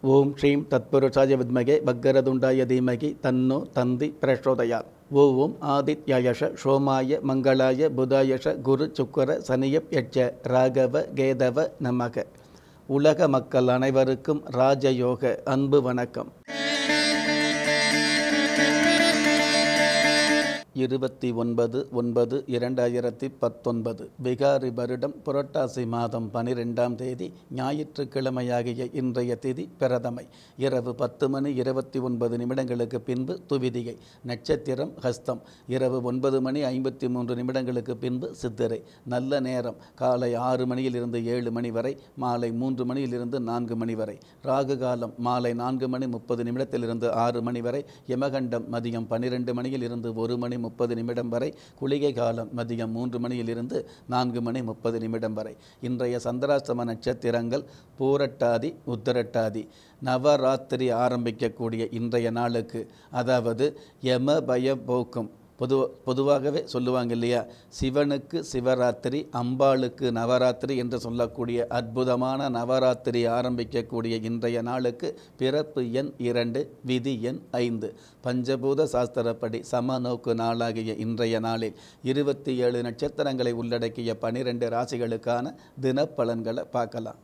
ஓம் ஸ்ரீம் தத்புருஷாய வித்மகே பக்கரதுண்டாய தீமகி தன்னோ தந்தி பிரச்சோதயாத் ஓம் ஆதித்யாயஷ சோமாய மங்களாய புதாயஷ குரு சுக்கர சனியப் யட்ச ராகவ கேதவ நமக உலக மக்கள் அனைவருக்கும் ராஜயோக அன்பு வணக்கம் இருபத்தி ஒன்பது ஒன்பது இரண்டாயிரத்தி பத்தொன்பது பிகாரி வருடம் புரட்டாசி மாதம் பனிரெண்டாம் தேதி ஞாயிற்றுக்கிழமையாகிய இன்றைய திதி பிரதமை இரவு பத்து மணி இருபத்தி ஒன்பது நிமிடங்களுக்கு பின்பு துவிதிகை நட்சத்திரம் ஹஸ்தம் இரவு ஒன்பது மணி ஐம்பத்தி மூன்று நிமிடங்களுக்கு பின்பு சித்திரை நல்ல நேரம் காலை ஆறு மணியிலிருந்து ஏழு மணி வரை மாலை மூன்று மணியிலிருந்து நான்கு மணி வரை ராகு காலம் மாலை நான்கு மணி முப்பது நிமிடத்திலிருந்து ஆறு மணி வரை யமகண்டம் மதியம் பன்னிரெண்டு மணியில் இருந்து ஒரு மணி முப்பது நிமிடம் வரை குளிகை காலம் மதியம் மூன்று மணியிலிருந்து நான்கு மணி முப்பது நிமிடம் வரை இன்றைய சந்திராஷ்டம நட்சத்திரங்கள் பூரட்டாதி உத்தரட்டாதி நவராத்திரி ஆரம்பிக்கக்கூடிய இன்றைய நாளுக்கு அதாவது யம பய போக்கும் பொது பொதுவாகவே சொல்லுவாங்க இல்லையா சிவனுக்கு சிவராத்திரி அம்பாளுக்கு நவராத்திரி என்று சொல்லக்கூடிய அற்புதமான நவராத்திரி ஆரம்பிக்கக்கூடிய இன்றைய நாளுக்கு பிறப்பு எண் இரண்டு விதி எண் ஐந்து பஞ்சபூத சாஸ்திரப்படி சமநோக்கு நாளாகிய இன்றைய நாளில் இருபத்தி ஏழு நட்சத்திரங்களை உள்ளடக்கிய பனிரெண்டு ராசிகளுக்கான தினப்பலன்களை பார்க்கலாம்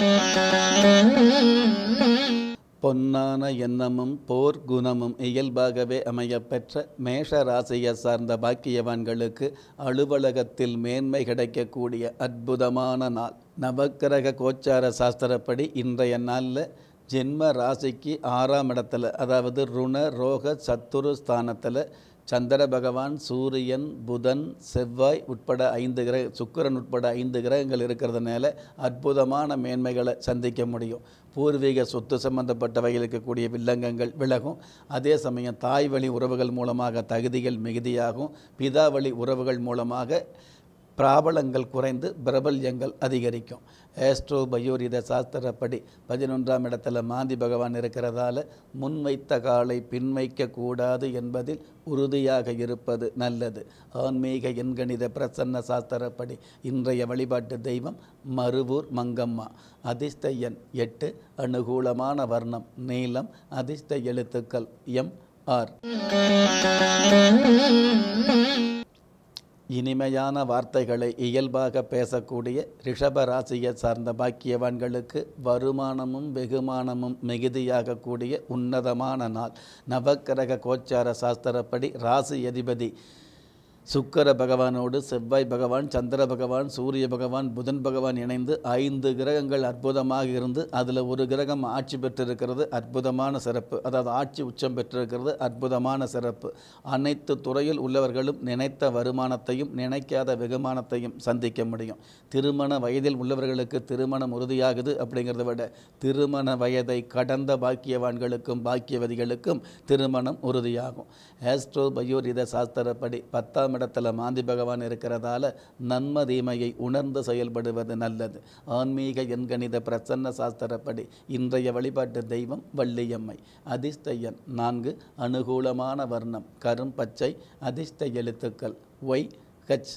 பொன்னான எண்ணமும் போர் குணமும் இயல்பாகவே அமையப்பெற்ற மேஷ ராசியை சார்ந்த பாக்கியவான்களுக்கு அலுவலகத்தில் மேன்மை கிடைக்கக்கூடிய அற்புதமான நாள் நவக்கிரக கோச்சார சாஸ்திரப்படி இன்றைய நாளில் ஜென்ம ராசிக்கு ஆறாம் இடத்துல அதாவது ருண ரோக சத்துரு ஸ்தானத்தில் சந்திர பகவான் சூரியன் புதன் செவ்வாய் உட்பட ஐந்து கிரக சுக்கிரன் உட்பட ஐந்து கிரகங்கள் இருக்கிறதுனால அற்புதமான மேன்மைகளை சந்திக்க முடியும் பூர்வீக சொத்து சம்பந்தப்பட்டவையில் இருக்கக்கூடிய வில்லங்கங்கள் விலகும் அதே சமயம் தாய் வழி உறவுகள் மூலமாக தகுதிகள் மிகுதியாகும் பிதா வழி உறவுகள் மூலமாக பிராபலங்கள் குறைந்து பிரபல்யங்கள் அதிகரிக்கும் ஏஸ்ட்ரோ பயோரித சாஸ்திரப்படி பதினொன்றாம் இடத்துல மாந்தி பகவான் இருக்கிறதால முன்வைத்த காலை பின்வைக்க கூடாது என்பதில் உறுதியாக இருப்பது நல்லது ஆன்மீக எண்கணித பிரசன்ன சாஸ்திரப்படி இன்றைய வழிபாட்டு தெய்வம் மருவூர் மங்கம்மா அதிர்ஷ்ட எண் எட்டு அனுகூலமான வர்ணம் நீலம் அதிர்ஷ்ட எழுத்துக்கள் எம் ஆர் இனிமையான வார்த்தைகளை இயல்பாக பேசக்கூடிய ரிஷப ராசியை சார்ந்த பாக்கியவான்களுக்கு வருமானமும் வெகுமானமும் மிகுதியாகக்கூடிய உன்னதமான நாள் நவக்கிரக கோச்சார சாஸ்திரப்படி ராசி அதிபதி சுக்கர பகவானோடு செவ்வாய் பகவான் சந்திர பகவான் சூரிய பகவான் புதன் பகவான் இணைந்து ஐந்து கிரகங்கள் அற்புதமாக இருந்து அதில் ஒரு கிரகம் ஆட்சி பெற்றிருக்கிறது அற்புதமான சிறப்பு அதாவது ஆட்சி உச்சம் பெற்றிருக்கிறது அற்புதமான சிறப்பு அனைத்து துறையில் உள்ளவர்களும் நினைத்த வருமானத்தையும் நினைக்காத வெகுமானத்தையும் சந்திக்க முடியும் திருமண வயதில் உள்ளவர்களுக்கு திருமணம் உறுதியாகுது அப்படிங்கிறத விட திருமண வயதை கடந்த பாக்கியவான்களுக்கும் பாக்கியவதிகளுக்கும் திருமணம் உறுதியாகும் ஆஸ்ட்ரோ பயோரித சாஸ்திரப்படி பத்தாம் இடத்துல மாந்தி பகவான் இருக்கிறதால நன்ம தீமையை உணர்ந்து செயல்படுவது நல்லது ஆன்மீக எண்கணித பிரசன்ன சாஸ்திரப்படி இன்றைய வழிபாட்டு தெய்வம் வள்ளியம்மை அதிர்ஷ்ட எண் நான்கு அனுகூலமான வர்ணம் கரும் பச்சை அதிர்ஷ்ட எழுத்துக்கள் ஒய் ஹச்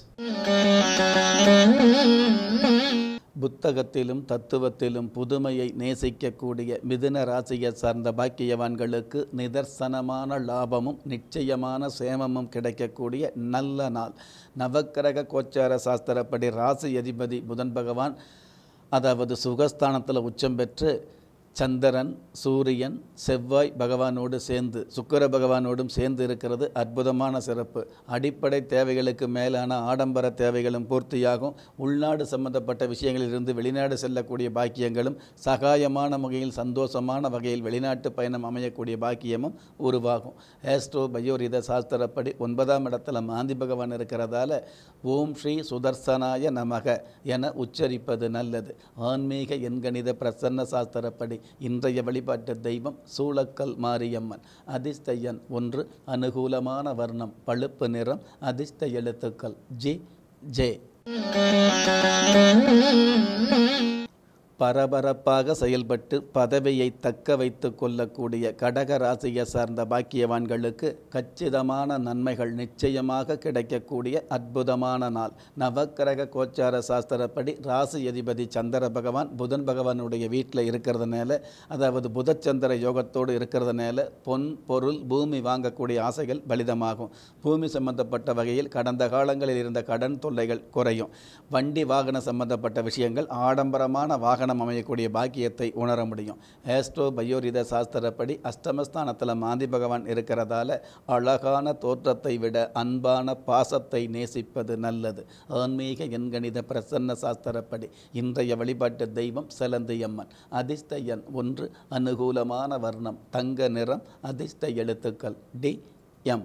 புத்தகத்திலும் தத்துவத்திலும் புதுமையை நேசிக்கக்கூடிய மிதுன ராசியை சார்ந்த பாக்கியவான்களுக்கு நிதர்சனமான லாபமும் நிச்சயமான சேமமும் கிடைக்கக்கூடிய நல்ல நாள் நவக்கிரக கோச்சார சாஸ்திரப்படி ராசி அதிபதி புதன் பகவான் அதாவது சுகஸ்தானத்தில் உச்சம் பெற்று சந்திரன் சூரியன் செவ்வாய் பகவானோடு சேர்ந்து சுக்கர பகவானோடும் சேர்ந்து இருக்கிறது அற்புதமான சிறப்பு அடிப்படை தேவைகளுக்கு மேலான ஆடம்பர தேவைகளும் பூர்த்தியாகும் உள்நாடு சம்பந்தப்பட்ட விஷயங்களிலிருந்து வெளிநாடு செல்லக்கூடிய பாக்கியங்களும் சகாயமான வகையில் சந்தோஷமான வகையில் வெளிநாட்டு பயணம் அமையக்கூடிய பாக்கியமும் உருவாகும் ஏஸ்ட்ரோ பயோரித சாஸ்திரப்படி ஒன்பதாம் இடத்துல மாந்தி பகவான் இருக்கிறதால ஓம் ஸ்ரீ சுதர்சனாய நமக என உச்சரிப்பது நல்லது ஆன்மீக எண்கணித பிரசன்ன சாஸ்திரப்படி இன்றைய வழிபாட்டு தெய்வம் சூளக்கல் மாரியம்மன் அதிர்ஷ்ட எண் ஒன்று அனுகூலமான வர்ணம் பழுப்பு நிறம் அதிர்ஷ்ட எழுத்துக்கள் ஜி ஜே பரபரப்பாக செயல்பட்டு பதவியை தக்க வைத்து கொள்ளக்கூடிய கடக ராசியை சார்ந்த பாக்கியவான்களுக்கு கச்சிதமான நன்மைகள் நிச்சயமாக கிடைக்கக்கூடிய அற்புதமான நாள் நவக்கிரக கோச்சார சாஸ்திரப்படி ராசி அதிபதி சந்திர பகவான் புதன் பகவானுடைய வீட்டில் இருக்கிறதுனால அதாவது புதச்சந்திர யோகத்தோடு இருக்கிறதுனால பொன் பொருள் பூமி வாங்கக்கூடிய ஆசைகள் பலிதமாகும் பூமி சம்பந்தப்பட்ட வகையில் கடந்த காலங்களில் இருந்த கடன் தொல்லைகள் குறையும் வண்டி வாகன சம்பந்தப்பட்ட விஷயங்கள் ஆடம்பரமான வாகனம் அமையக்கூடிய பாக்கியத்தை உணர முடியும் ஆஸ்ட்ரோ பயோரித சாஸ்திரப்படி அஷ்டமஸ்தானத்தில் மாந்தி பகவான் இருக்கிறதால அழகான தோற்றத்தை விட அன்பான பாசத்தை நேசிப்பது நல்லது ஆன்மீக எண்கணித பிரசன்ன சாஸ்திரப்படி இன்றைய வழிபாட்டு தெய்வம் செலந்தியம்மன் அதிர்ஷ்ட எண் ஒன்று அனுகூலமான வர்ணம் தங்க நிறம் அதிர்ஷ்ட எழுத்துக்கள் டி எம்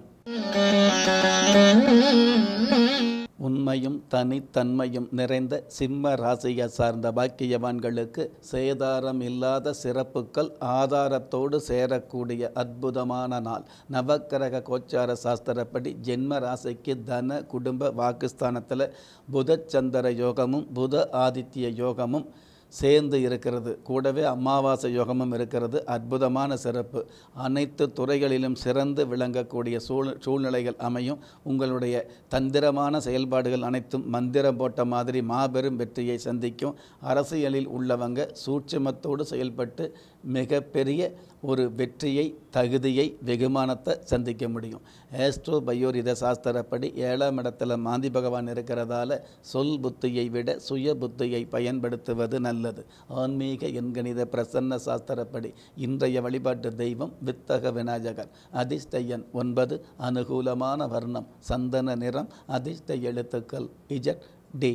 உண்மையும் தனித்தன்மையும் நிறைந்த சிம்ம ராசியை சார்ந்த பாக்கியவான்களுக்கு சேதாரம் இல்லாத சிறப்புகள் ஆதாரத்தோடு சேரக்கூடிய அற்புதமான நாள் நவக்கிரக கோச்சார சாஸ்திரப்படி ஜென்ம ராசிக்கு தன குடும்ப வாக்குஸ்தானத்தில் புதச்சந்திர யோகமும் புத ஆதித்ய யோகமும் சேர்ந்து இருக்கிறது கூடவே அமாவாசை யோகமும் இருக்கிறது அற்புதமான சிறப்பு அனைத்து துறைகளிலும் சிறந்து விளங்கக்கூடிய சூழ் சூழ்நிலைகள் அமையும் உங்களுடைய தந்திரமான செயல்பாடுகள் அனைத்தும் மந்திரம் போட்ட மாதிரி மாபெரும் வெற்றியை சந்திக்கும் அரசியலில் உள்ளவங்க சூட்சுமத்தோடு செயல்பட்டு மிகப்பெரிய ஒரு வெற்றியை தகுதியை வெகுமானத்தை சந்திக்க முடியும் ஆஸ்ட்ரோ பயோரித சாஸ்திரப்படி ஏழாம் இடத்துல மாந்தி பகவான் இருக்கிறதால சொல் புத்தியை விட சுய புத்தியை பயன்படுத்துவது நல்லது ஆன்மீக எண்கணித பிரசன்ன சாஸ்திரப்படி இன்றைய வழிபாட்டு தெய்வம் வித்தக விநாயகர் அதிர்ஷ்ட எண் ஒன்பது அனுகூலமான வர்ணம் சந்தன நிறம் அதிர்ஷ்ட எழுத்துக்கள் இஜட் டி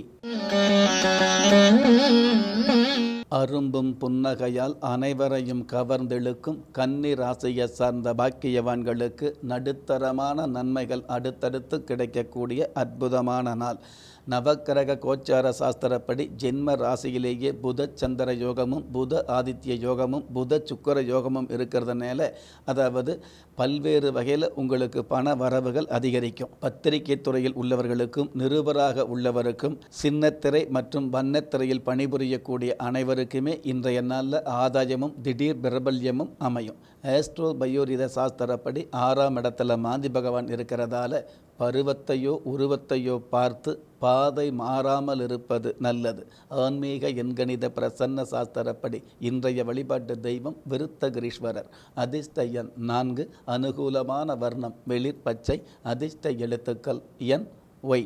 அரும்பும் புன்னகையால் அனைவரையும் கவர்ந்தெழுக்கும் கன்னி ராசியை சார்ந்த பாக்கியவான்களுக்கு நடுத்தரமான நன்மைகள் அடுத்தடுத்து கிடைக்கக்கூடிய அற்புதமான நாள் நவக்கிரக கோச்சார சாஸ்திரப்படி ஜென்ம ராசியிலேயே புத சந்திர யோகமும் புத ஆதித்ய யோகமும் புத சுக்கர யோகமும் இருக்கிறதுனால அதாவது பல்வேறு வகையில் உங்களுக்கு பண வரவுகள் அதிகரிக்கும் பத்திரிகை துறையில் உள்ளவர்களுக்கும் நிருபராக உள்ளவருக்கும் சின்னத்திரை மற்றும் வண்ணத்திரையில் பணிபுரியக்கூடிய அனைவருக்குமே இன்றைய நாளில் ஆதாயமும் திடீர் பிரபல்யமும் அமையும் ஆஸ்ட்ரோ பயோரித சாஸ்திரப்படி ஆறாம் இடத்துல மாந்தி பகவான் இருக்கிறதால பருவத்தையோ உருவத்தையோ பார்த்து பாதை மாறாமல் இருப்பது நல்லது ஆன்மீக எண்கணித பிரசன்ன சாஸ்திரப்படி இன்றைய வழிபாட்டு தெய்வம் விருத்தகிரீஸ்வரர் அதிர்ஷ்ட எண் நான்கு அனுகூலமான வர்ணம் வெளிர் பச்சை அதிர்ஷ்ட எழுத்துக்கள் என் ஒய்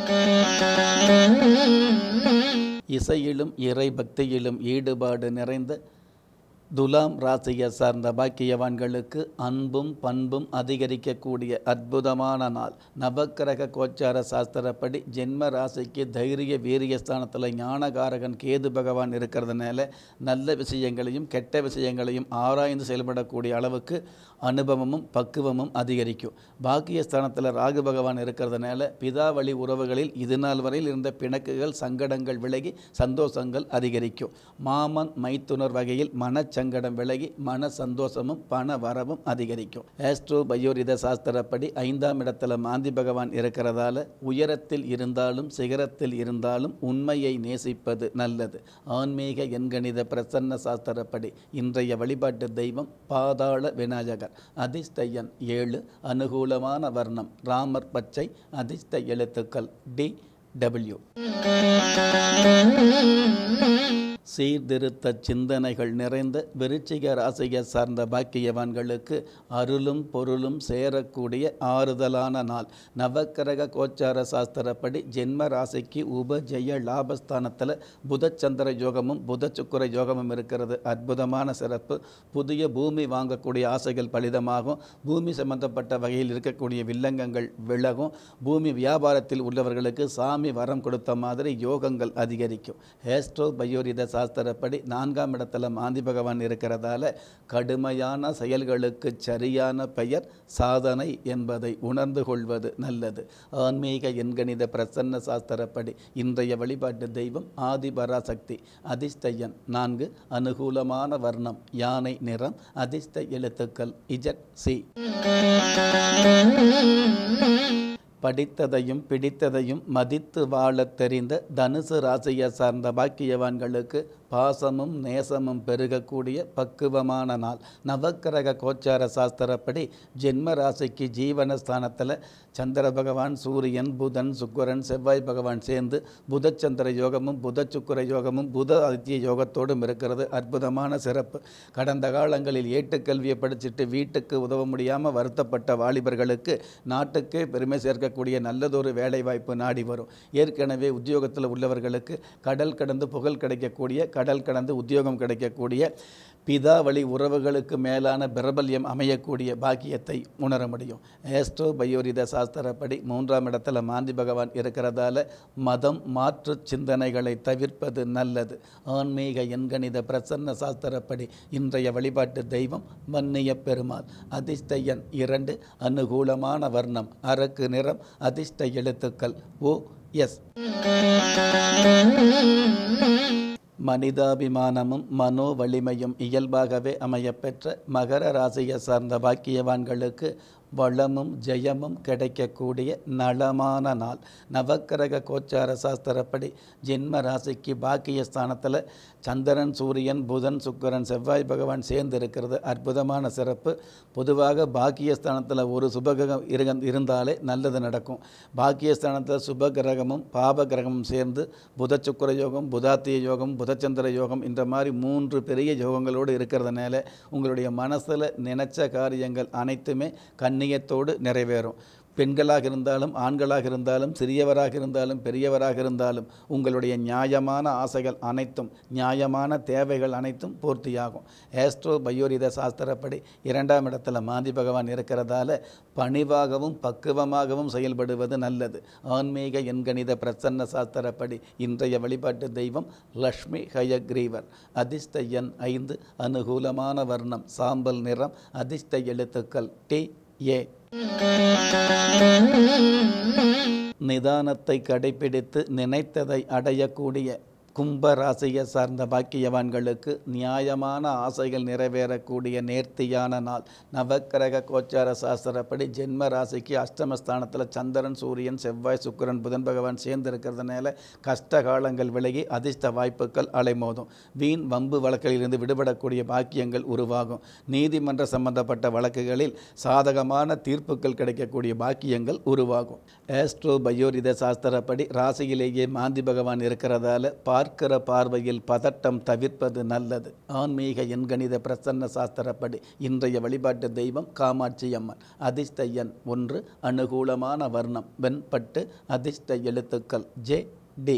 இசையிலும் இறை பக்தியிலும் ஈடுபாடு நிறைந்த துலாம் ராசியை சார்ந்த பாக்கியவான்களுக்கு அன்பும் பண்பும் அதிகரிக்கக்கூடிய அற்புதமான நாள் நவக்கிரக கோச்சார சாஸ்திரப்படி ஜென்ம ராசிக்கு தைரிய வீரியஸ்தானத்தில் ஞானகாரகன் கேது பகவான் இருக்கிறதுனால நல்ல விஷயங்களையும் கெட்ட விஷயங்களையும் ஆராய்ந்து செயல்படக்கூடிய அளவுக்கு அனுபவமும் பக்குவமும் அதிகரிக்கும் பாக்கியஸ்தானத்தில் ராகு பகவான் இருக்கிறதுனால பிதா வழி உறவுகளில் இது நாள் வரையில் இருந்த பிணக்குகள் சங்கடங்கள் விலகி சந்தோஷங்கள் அதிகரிக்கும் மாமன் மைத்துனர் வகையில் மனச்சங்கடம் விலகி மன சந்தோஷமும் பண வரவும் அதிகரிக்கும் ஆஸ்ட்ரோ பயோரித சாஸ்திரப்படி ஐந்தாம் இடத்துல மாந்தி பகவான் இருக்கிறதால உயரத்தில் இருந்தாலும் சிகரத்தில் இருந்தாலும் உண்மையை நேசிப்பது நல்லது ஆன்மீக எண்கணித பிரசன்ன சாஸ்திரப்படி இன்றைய வழிபாட்டு தெய்வம் பாதாள விநாயகர் அதிர்ஷ்ட எண் ஏழு அனுகூலமான வர்ணம் ராமர் பச்சை அதிர்ஷ்ட எழுத்துக்கள் டி டபிள்யூ சீர்திருத்த சிந்தனைகள் நிறைந்த விருச்சிக ராசியை சார்ந்த பாக்கியவான்களுக்கு அருளும் பொருளும் சேரக்கூடிய ஆறுதலான நாள் நவக்கிரக கோச்சார சாஸ்திரப்படி ஜென்ம ராசிக்கு உபஜெய லாபஸ்தானத்தில் புதச்சந்திர யோகமும் புத சுக்கர யோகமும் இருக்கிறது அற்புதமான சிறப்பு புதிய பூமி வாங்கக்கூடிய ஆசைகள் பலிதமாகும் பூமி சம்பந்தப்பட்ட வகையில் இருக்கக்கூடிய வில்லங்கங்கள் விலகும் பூமி வியாபாரத்தில் உள்ளவர்களுக்கு சாமி வரம் கொடுத்த மாதிரி யோகங்கள் அதிகரிக்கும் ஹேஸ்ட்ரோ பயோரித சாஸ்திரப்படி நான்காம் இடத்துல மாந்தி பகவான் இருக்கிறதால கடுமையான செயல்களுக்கு சரியான பெயர் சாதனை என்பதை உணர்ந்து கொள்வது நல்லது ஆன்மீக எண்கணித பிரசன்ன சாஸ்திரப்படி இன்றைய வழிபாட்டு தெய்வம் ஆதிபராசக்தி அதிர்ஷ்ட எண் நான்கு அனுகூலமான வர்ணம் யானை நிறம் அதிர்ஷ்ட எழுத்துக்கள் இஜட் சி படித்ததையும் பிடித்ததையும் மதித்து வாழத் தெரிந்த தனுசு ராசியை சார்ந்த பாக்கியவான்களுக்கு பாசமும் நேசமும் பெருகக்கூடிய பக்குவமான நாள் நவக்கிரக கோச்சார சாஸ்திரப்படி ஜென்ம ராசிக்கு ஜீவனஸ்தானத்தில் சந்திர பகவான் சூரியன் புதன் சுக்கரன் செவ்வாய் பகவான் சேர்ந்து புதச்சந்திர யோகமும் புத சுக்கர யோகமும் புத ஆதித்ய யோகத்தோடும் இருக்கிறது அற்புதமான சிறப்பு கடந்த காலங்களில் ஏட்டுக்கல்வியை படிச்சுட்டு வீட்டுக்கு உதவ முடியாமல் வருத்தப்பட்ட வாலிபர்களுக்கு நாட்டுக்கே பெருமை சேர்க்கக்கூடிய நல்லதொரு வேலை வாய்ப்பு நாடி வரும் ஏற்கனவே உத்தியோகத்தில் உள்ளவர்களுக்கு கடல் கடந்து புகழ் கிடைக்கக்கூடிய கடல் கடந்து உத்தியோகம் கிடைக்கக்கூடிய பிதா வழி உறவுகளுக்கு மேலான பிரபல்யம் அமையக்கூடிய பாக்கியத்தை உணர முடியும் ஏஸ்ட்ரோ பயோரித சாஸ்திரப்படி மூன்றாம் இடத்துல மாந்தி பகவான் இருக்கிறதால மதம் மாற்று சிந்தனைகளை தவிர்ப்பது நல்லது ஆன்மீக எண்கணித பிரசன்ன சாஸ்திரப்படி இன்றைய வழிபாட்டு தெய்வம் வன்னிய பெருமாள் அதிர்ஷ்ட எண் இரண்டு அனுகூலமான வர்ணம் அரக்கு நிறம் அதிர்ஷ்ட எழுத்துக்கள் ஓ எஸ் மனிதாபிமானமும் மனோ வலிமையும் இயல்பாகவே அமையப்பெற்ற மகர ராசியை சார்ந்த பாக்கியவான்களுக்கு வளமும் ஜெயமும் கிடைக்கக்கூடிய நலமான நாள் நவக்கிரக கோச்சார சாஸ்திரப்படி ஜென்ம ராசிக்கு பாக்கிய ஸ்தானத்தில் சந்திரன் சூரியன் புதன் சுக்கரன் செவ்வாய் பகவான் சேர்ந்து இருக்கிறது அற்புதமான சிறப்பு பொதுவாக பாக்கியஸ்தானத்தில் ஒரு சுபகிரகம் இருக இருந்தாலே நல்லது நடக்கும் பாக்கியஸ்தானத்தில் சுப கிரகமும் பாப கிரகமும் சேர்ந்து புத சுக்கர யோகம் புதாத்திய யோகம் புதச்சந்திர யோகம் இந்த மாதிரி மூன்று பெரிய யோகங்களோடு இருக்கிறதுனால உங்களுடைய மனசில் நினைச்ச காரியங்கள் அனைத்துமே கண்ணியத்தோடு நிறைவேறும் பெண்களாக இருந்தாலும் ஆண்களாக இருந்தாலும் சிறியவராக இருந்தாலும் பெரியவராக இருந்தாலும் உங்களுடைய நியாயமான ஆசைகள் அனைத்தும் நியாயமான தேவைகள் அனைத்தும் பூர்த்தியாகும் ஏஸ்ட்ரோ பயோரித சாஸ்திரப்படி இரண்டாம் இடத்துல மாந்தி பகவான் இருக்கிறதால பணிவாகவும் பக்குவமாகவும் செயல்படுவது நல்லது ஆன்மீக எண்கணித பிரசன்ன சாஸ்திரப்படி இன்றைய வழிபாட்டு தெய்வம் லக்ஷ்மி ஹயக்ரீவர் அதிர்ஷ்ட எண் ஐந்து அனுகூலமான வர்ணம் சாம்பல் நிறம் அதிர்ஷ்ட எழுத்துக்கள் டி ஏ நிதானத்தை கடைபிடித்து நினைத்ததை அடையக்கூடிய கும்ப ராசியை சார்ந்த பாக்கியவான்களுக்கு நியாயமான ஆசைகள் நிறைவேறக்கூடிய நேர்த்தியான நாள் நவக்கிரக கோச்சார சாஸ்திரப்படி ஜென்ம ராசிக்கு அஷ்டமஸ்தானத்தில் சந்திரன் சூரியன் செவ்வாய் சுக்கிரன் புதன் பகவான் சேர்ந்து இருக்கிறதுனால கஷ்ட காலங்கள் விலகி அதிர்ஷ்ட வாய்ப்புகள் அலைமோதும் வீண் வம்பு வழக்கிலிருந்து விடுபடக்கூடிய பாக்கியங்கள் உருவாகும் நீதிமன்ற சம்பந்தப்பட்ட வழக்குகளில் சாதகமான தீர்ப்புகள் கிடைக்கக்கூடிய பாக்கியங்கள் உருவாகும் ஆஸ்ட்ரோ பயோரித சாஸ்திரப்படி ராசியிலேயே மாந்தி பகவான் இருக்கிறதால பார்க்கிற பார்வையில் பதட்டம் தவிர்ப்பது நல்லது ஆன்மீக எண்கணித பிரசன்ன சாஸ்திரப்படி இன்றைய வழிபாட்டு தெய்வம் காமாட்சி அம்மன் அதிர்ஷ்ட எண் ஒன்று அனுகூலமான வர்ணம் வெண்பட்டு அதிர்ஷ்ட எழுத்துக்கள் ஜே டி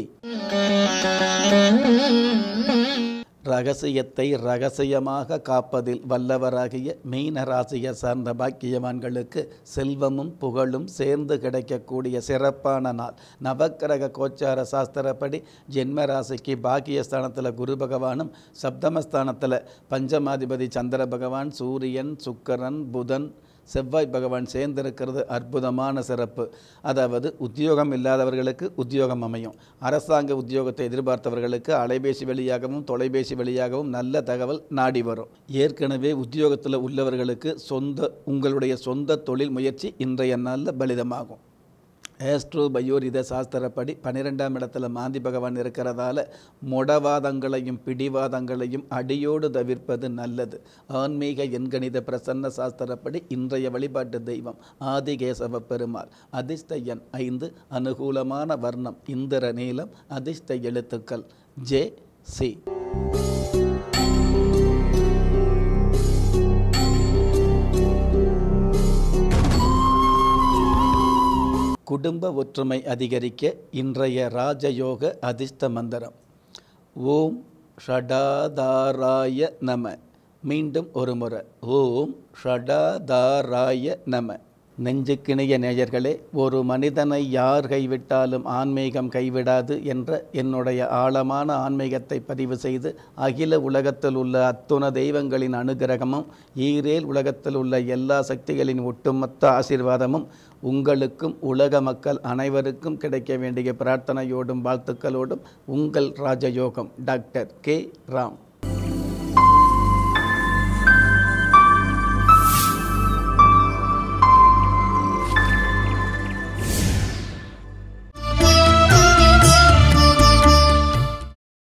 ரகசியத்தை ரகசியமாக காப்பதில் வல்லவராகிய மீன ராசியை சார்ந்த பாக்கியவான்களுக்கு செல்வமும் புகழும் சேர்ந்து கிடைக்கக்கூடிய சிறப்பான நாள் நவக்கிரக கோச்சார சாஸ்திரப்படி ஜென்ம ராசிக்கு பாக்கியஸ்தானத்தில் குரு பகவானும் சப்தமஸ்தானத்தில் பஞ்சமாதிபதி சந்திர பகவான் சூரியன் சுக்கரன் புதன் செவ்வாய் பகவான் சேர்ந்திருக்கிறது அற்புதமான சிறப்பு அதாவது உத்தியோகம் இல்லாதவர்களுக்கு உத்தியோகம் அமையும் அரசாங்க உத்தியோகத்தை எதிர்பார்த்தவர்களுக்கு அலைபேசி வழியாகவும் தொலைபேசி வழியாகவும் நல்ல தகவல் நாடி வரும் ஏற்கனவே உத்தியோகத்தில் உள்ளவர்களுக்கு சொந்த உங்களுடைய சொந்த தொழில் முயற்சி இன்றைய நாளில் பலிதமாகும் ஏஸ்ட்ரோ பயோரித சாஸ்திரப்படி பன்னிரெண்டாம் இடத்துல மாந்தி பகவான் இருக்கிறதால முடவாதங்களையும் பிடிவாதங்களையும் அடியோடு தவிர்ப்பது நல்லது ஆன்மீக எண்கணித பிரசன்ன சாஸ்திரப்படி இன்றைய வழிபாட்டு தெய்வம் ஆதிகேசவ பெருமாள் அதிர்ஷ்ட எண் ஐந்து அனுகூலமான வர்ணம் இந்திர நீலம் அதிர்ஷ்ட எழுத்துக்கள் ஜே சி குடும்ப ஒற்றுமை அதிகரிக்க இன்றைய ராஜயோக அதிர்ஷ்ட மந்திரம் ஓம் ஷடாதாராய நம மீண்டும் ஒரு முறை ஓம் ஷடாதாராய நம நெஞ்சுக்கிணைய நேயர்களே ஒரு மனிதனை யார் கைவிட்டாலும் ஆன்மீகம் கைவிடாது என்ற என்னுடைய ஆழமான ஆன்மீகத்தை பதிவு செய்து அகில உலகத்தில் உள்ள அத்துண தெய்வங்களின் அனுகிரகமும் ஈரேல் உலகத்தில் உள்ள எல்லா சக்திகளின் ஒட்டுமொத்த ஆசீர்வாதமும் உங்களுக்கும் உலக மக்கள் அனைவருக்கும் கிடைக்க வேண்டிய பிரார்த்தனையோடும் வாழ்த்துக்களோடும் உங்கள் ராஜயோகம் டாக்டர் கே ராம்